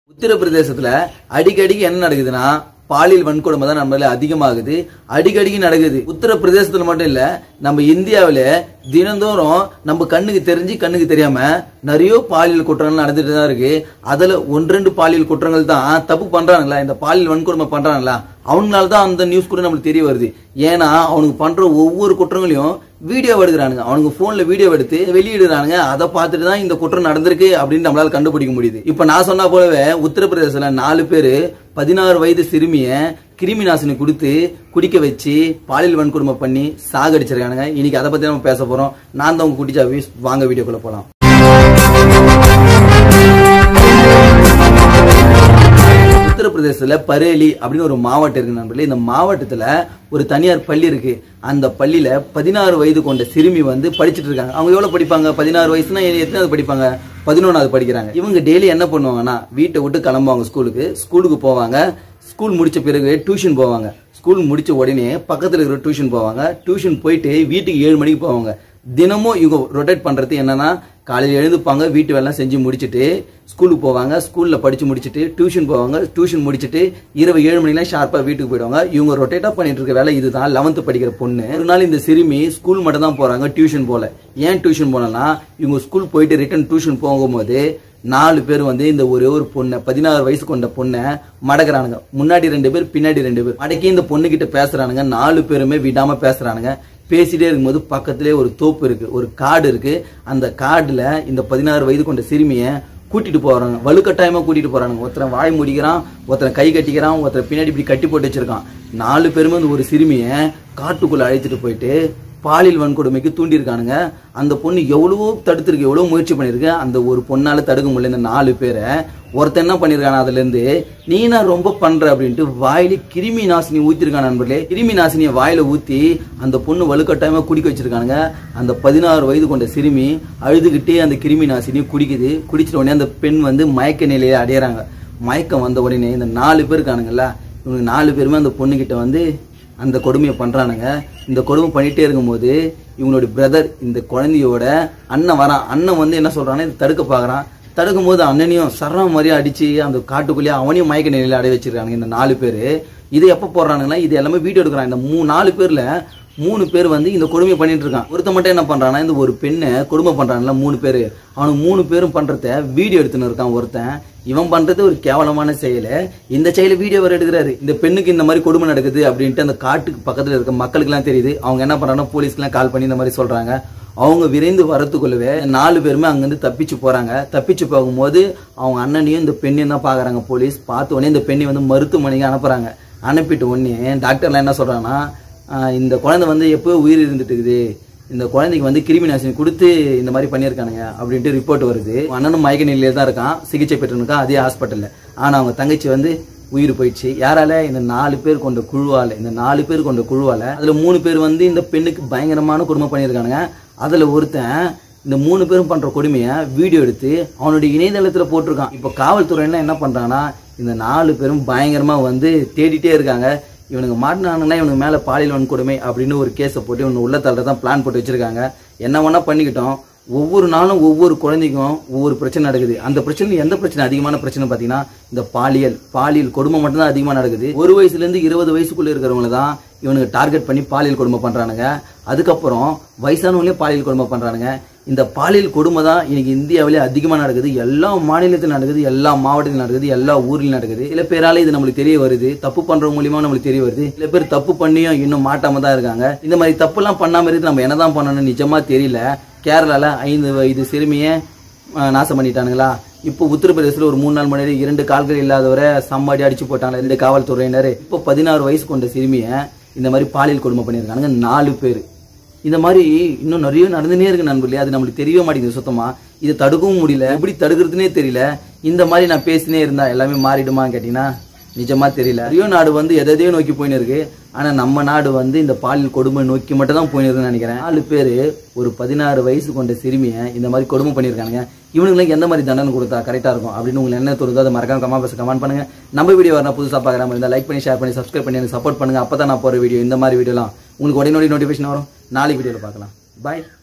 உத்தரப்பிரதேசத்துல அடிக்கடிக்கு என்ன நடக்குதுன்னா பாலியல் வன்கொடுமை தான் நம்மளால அதிகமாகுது அடிக்கடிக்கு நடக்குது உத்தரப்பிரதேசத்துல மட்டும் இல்ல நம்ம இந்தியாவில தினந்தோறும் நம்ம கண்ணுக்கு தெரிஞ்சு கண்ணுக்கு தெரியாம நிறைய பாலியல் குற்றங்கள் நடந்துட்டு தான் இருக்கு அதுல ஒன்று ரெண்டு பாலியல் குற்றங்கள் தான் தப்பு பண்றாங்களா இந்த பாலியல் வன்கொடுமை பண்றாங்களா அவங்களால தான் அந்த நியூஸ் கூட நம்மளுக்கு தெரிய வருது ஏன்னா அவனுக்கு பண்ற ஒவ்வொரு குற்றங்களையும் வீடியோ எடுக்கிறானுங்க அவனுக்கு போன்ல வீடியோ எடுத்து வெளியிடுறானுங்க அதை பார்த்துட்டு தான் இந்த குற்றம் நடந்திருக்கு அப்படின்னு நம்மளால கண்டுபிடிக்க முடியுது இப்ப நான் சொன்னா போலவே உத்தரப்பிரதேசத்துல நாலு பேரு பதினாறு வயது சிறுமிய கிருமி நாசினி கொடுத்து குடிக்க வச்சு பாலியல் வன்கொடுமை பண்ணி சாகடிச்சிருக்கானுங்க இன்னைக்கு அதை பத்தி நம்ம பேச போறோம் நான் தான் உங்க குட்டி சாவி வாங்க வீடியோக்குள்ள போலாம் உத்தரப்பிரதேசத்துல பரேலி அப்படின்னு ஒரு மாவட்டம் இருக்கு நண்பர்களே இந்த மாவட்டத்துல ஒரு தனியார் பள்ளி இருக்கு அந்த பள்ளியில பதினாறு வயது கொண்ட சிறுமி வந்து படிச்சிட்டு இருக்காங்க அவங்க எவ்வளவு படிப்பாங்க பதினாறு வயசுனா எத்தனாவது படிப்பாங்க பதினொன்னாவது படிக்கிறாங்க இவங்க டெய்லி என்ன பண்ணுவாங்கன்னா வீட்டை விட்டு கிளம்புவாங்க ஸ்கூலுக்கு ஸ்கூலுக்கு போவாங்க ஸ்கூல் முடிச்ச பிறகு டியூஷன் போவாங்க ஸ்கூல் முடிச்ச உடனே பக்கத்துல இருக்கிற டியூஷன் போவாங்க டியூஷன் போயிட்டு வீட்டுக்கு ஏழு மணிக்கு போவாங்க தினமும் இவங்க ரொட்டேட் பண்றது என்னன்னா காலையில் எழுந்துப்பாங்க வீட்டு வேலை செஞ்சு முடிச்சுட்டு ஸ்கூலுக்கு போவாங்க ஸ்கூல்ல படிச்சு முடிச்சுட்டு டியூஷன் போவாங்க டியூஷன் முடிச்சுட்டு இரவு ஏழு மணிலாம் ஷார்ப்பா வீட்டுக்கு போயிடுவாங்க இவங்க ரொட்டேட்டா பண்ணிட்டு இருக்க வேலை இதுதான் லெவன்த் படிக்கிற பொண்ணு ஒரு நாள் இந்த சிறுமி ஸ்கூல் மட்டும் தான் போறாங்க டியூஷன் போல ஏன் டியூஷன் போனனா இவங்க ஸ்கூல் போயிட்டு ரிட்டர்ன் டியூஷன் போகும்போது நாலு பேர் வந்து இந்த ஒரே ஒரு பொண்ணை பதினாறு வயசு கொண்ட பொண்ணை மடக்குறானுங்க முன்னாடி ரெண்டு பேர் பின்னாடி ரெண்டு பேர் மடக்கி இந்த பொண்ணு கிட்ட பேசுறானுங்க நாலு பேருமே விடாம பேசுறானுங்க பேசிட்டே இருக்கும்போது பக்கத்திலே ஒரு தோப்பு இருக்கு ஒரு காடு இருக்கு அந்த காடுல இந்த பதினாறு வயது கொண்ட சிறுமியை கூட்டிட்டு போறாங்க வலுக்கட்டாயமா கூட்டிட்டு போறாங்க ஒருத்தன் வாய் முடிக்கிறான் ஒருத்தன் கை கட்டிக்கிறான் ஒருத்தன் பின்னாடி இப்படி கட்டி போட்டு வச்சிருக்கான் நாலு பேருமே வந்து ஒரு சிறுமியை காட்டுக்குள்ள அழைச்சிட்டு போயிட்டு பாலியல் வன்கொடுமைக்கு தூண்டியிருக்கானுங்க அந்த பொண்ணு எவ்வளவோ தடுத்திருக்கு எவ்வளவோ முயற்சி பண்ணிருக்கு அந்த ஒரு பொண்ணால தடுக்க முடியல இந்த நாலு பேரை ஒருத்தன் என்ன பண்ணிருக்கான அதுல இருந்து நீ நான் ரொம்ப பண்ற அப்படின்ட்டு வாயில கிருமி நாசினி ஊத்திருக்கான் நண்பர்களே கிருமி நாசினியை வாயில ஊத்தி அந்த பொண்ணு வலுக்கட்டாயமா குடிக்க வச்சிருக்கானுங்க அந்த பதினாறு வயது கொண்ட சிறுமி அழுதுகிட்டே அந்த கிருமி நாசினியை குடிக்குது குடிச்சிட்ட உடனே அந்த பெண் வந்து மயக்க நிலையை அடையறாங்க மயக்கம் வந்த உடனே இந்த நாலு பேர் இருக்கானுங்கல்ல இவங்க நாலு பேருமே அந்த பொண்ணுகிட்ட வந்து அந்த கொடுமையை பண்றானுங்க இந்த கொடுமை பண்ணிட்டே இருக்கும்போது இவங்களோட பிரதர் இந்த குழந்தையோட அண்ணன் வரான் அண்ணன் வந்து என்ன சொல்றான்னா இதை தடுக்க பாக்குறான் தடுக்கும் போது அண்ணனையும் சரம் மாதிரியே அடிச்சு அந்த காட்டுக்குள்ளேயே அவனையும் மயக்க நிலையில அடைய வச்சிருக்கானுங்க இந்த நாலு பேர் இது எப்போ போடுறானுங்கன்னா இது எல்லாமே வீடியோ எடுக்கிறான் இந்த மூணு நாலு பேர்ல மூணு பேர் வந்து இந்த கொடுமையை பண்ணிட்டு இருக்கான் ஒருத்த மட்டும் என்ன பண்றான்னா இந்த ஒரு பெண்ணை கொடுமை பண்றான்ல மூணு பேர் அவனுக்கு மூணு பேரும் பண்றத வீடியோ எடுத்துன்னு இருக்கான் ஒருத்தன் இவன் பண்றது ஒரு கேவலமான செயல் இந்த செயலை வீடியோ வர எடுக்கிறாரு இந்த பெண்ணுக்கு இந்த மாதிரி கொடுமை நடக்குது அப்படின்ட்டு அந்த காட்டுக்கு பக்கத்துல இருக்க மக்களுக்கு எல்லாம் தெரியுது அவங்க என்ன பண்றாங்கன்னா போலீஸ்க்கு கால் பண்ணி இந்த மாதிரி சொல்றாங்க அவங்க விரைந்து வரத்துக்குள்ளவே நாலு பேருமே அங்கிருந்து தப்பிச்சு போறாங்க தப்பிச்சு போகும்போது அவங்க அண்ணனையும் இந்த பெண்ணையும் தான் பாக்குறாங்க போலீஸ் பார்த்த உடனே இந்த பெண்ணை வந்து மருத்துவமனைக்கு அனுப்புறாங்க அனுப்பிட்டு உடனே டாக்டர்லாம் என்ன சொல்றாங்கன்னா ஆஹ் இந்த குழந்தை வந்து எப்போ உயிர் இருந்துட்டு இருக்குது இந்த குழந்தைக்கு வந்து கிருமி நாசினி கொடுத்து இந்த மாதிரி பண்ணியிருக்கானுங்க அப்படின்ட்டு ரிப்போர்ட் வருது அண்ணனும் மயக்க நிலையில தான் இருக்கான் சிகிச்சை பெற்றுருக்கான் அதே ஹாஸ்பிட்டல்ல ஆனா அவங்க தங்கச்சி வந்து உயிர் போயிடுச்சு யாரால இந்த நாலு பேர் கொண்ட குழுவால இந்த நாலு பேர் கொண்ட குழுவால அதுல மூணு பேர் வந்து இந்த பெண்ணுக்கு பயங்கரமான கொடுமை பண்ணியிருக்கானுங்க அதுல ஒருத்தன் இந்த மூணு பேரும் பண்ற கொடுமையை வீடியோ எடுத்து அவனுடைய இணையதளத்துல போட்டிருக்கான் இப்போ காவல்துறை என்ன என்ன பண்றாங்கன்னா இந்த நாலு பேரும் பயங்கரமா வந்து தேடிட்டே இருக்காங்க இவனுக்கு மாட்டினானுங்கன்னா இவனுக்கு மேல பாலியல் வன்கொடுமை அப்படின்னு ஒரு கேஸை போட்டு இவனு உள்ள தள்ள தான் பிளான் போட்டு வச்சிருக்காங்க என்ன வேணா பண்ணிக்கிட்டோம் ஒவ்வொரு நாளும் ஒவ்வொரு குழந்தைக்கும் ஒவ்வொரு பிரச்சனை நடக்குது அந்த பிரச்சனை எந்த பிரச்சனை அதிகமான பிரச்சனை பார்த்தீங்கன்னா இந்த பாலியல் பாலியல் கொடுமை மட்டும்தான் அதிகமாக நடக்குது ஒரு வயசுல இருந்து இருபது வயசுக்குள்ள இருக்கிறவங்க தான் இவனுக்கு டார்கெட் பண்ணி பாலியல் கொடுமை பண்றானுங்க அதுக்கப்புறம் வயசானவங்களே பாலியல் கொடுமை பண்றானுங்க இந்த பாலியல் கொடுமை தான் இன்னைக்கு இந்தியாவிலே அதிகமாக நடக்குது எல்லா மாநிலத்திலும் நடக்குது எல்லா மாவட்டத்திலும் நடக்குது எல்லா ஊர்லயும் நடக்குது சில பேரால இது நம்மளுக்கு தெரிய வருது தப்பு பண்றவங்க மூலியமா நம்மளுக்கு தெரிய வருது சில பேர் தப்பு பண்ணியும் இன்னும் மாட்டாம தான் இருக்காங்க இந்த மாதிரி தப்புலாம் பண்ணாம இருந்து நம்ம என்னதான் பண்ணணும்னு நிஜமா தெரியல கேரளால ஐந்து வயது சிறுமியை அஹ், நாசம் பண்ணிட்டானுங்களா இப்போ உத்தரப்பிரதேசத்துல ஒரு மூணு நாள் முன்னாடி இரண்டு கால்கள் இல்லாதவரை சம்பாடி அடிச்சு போட்டாங்க ரெண்டு காவல்துறையினர் இப்போ பதினாறு வயசு கொண்ட சிறுமியை இந்த மாதிரி பாலியல் கொடுமை பண்ணியிருக்கானுங்க நாலு பேர் இந்த மாதிரி இன்னும் நிறைய நடந்துனே இருக்கு நண்பர்களே அது நம்மளுக்கு தெரியவே மாட்டேங்குது சுத்தமா இதை தடுக்கவும் முடியல எப்படி தடுக்கிறதுனே தெரியல இந்த மாதிரி நான் பேசினே இருந்தா எல்லாமே மாறிடுமான்னு கேட்டீங்கன்னா நிஜமா தெரியல நிறைய நாடு வந்து எதையோ நோக்கி போயின்னு இருக்கு ஆனா நம்ம நாடு வந்து இந்த பாலியல் கொடுமை நோக்கி மட்டும் தான் போயின்னு இருக்குன்னு நினைக்கிறேன் நாலு பேர் ஒரு பதினாறு வயசு கொண்ட சிறுமியை இந்த மாதிரி கொடுமை பண்ணியிருக்காங்க இவனுங்களுக்கு எந்த மாதிரி தண்டனை கொடுத்தா கரெக்டா இருக்கும் அப்படின்னு உங்களுக்கு என்ன தோணுதோ அதை மறக்காம கமெண்ட் பாக்ஸ் கமெண்ட் பண்ணுங்க நம்ம வீடியோ வரணும் புதுசா பார்க்குற இருந்தால் லைக் பண்ணி ஷேர் பண்ணி சப்ஸ்கிரைப் பண்ணி எனக்கு சப்போர்ட் பண்ணுங்க அப்பதான் நான் போற வீடியோ இந்த மாதிரி வீடியோலாம் உங்களுக்கு உடனே நோட்டிஃபிகேஷன் வரும் நாளைக்கு வீடியோவில் பார்க்கலாம் பாய்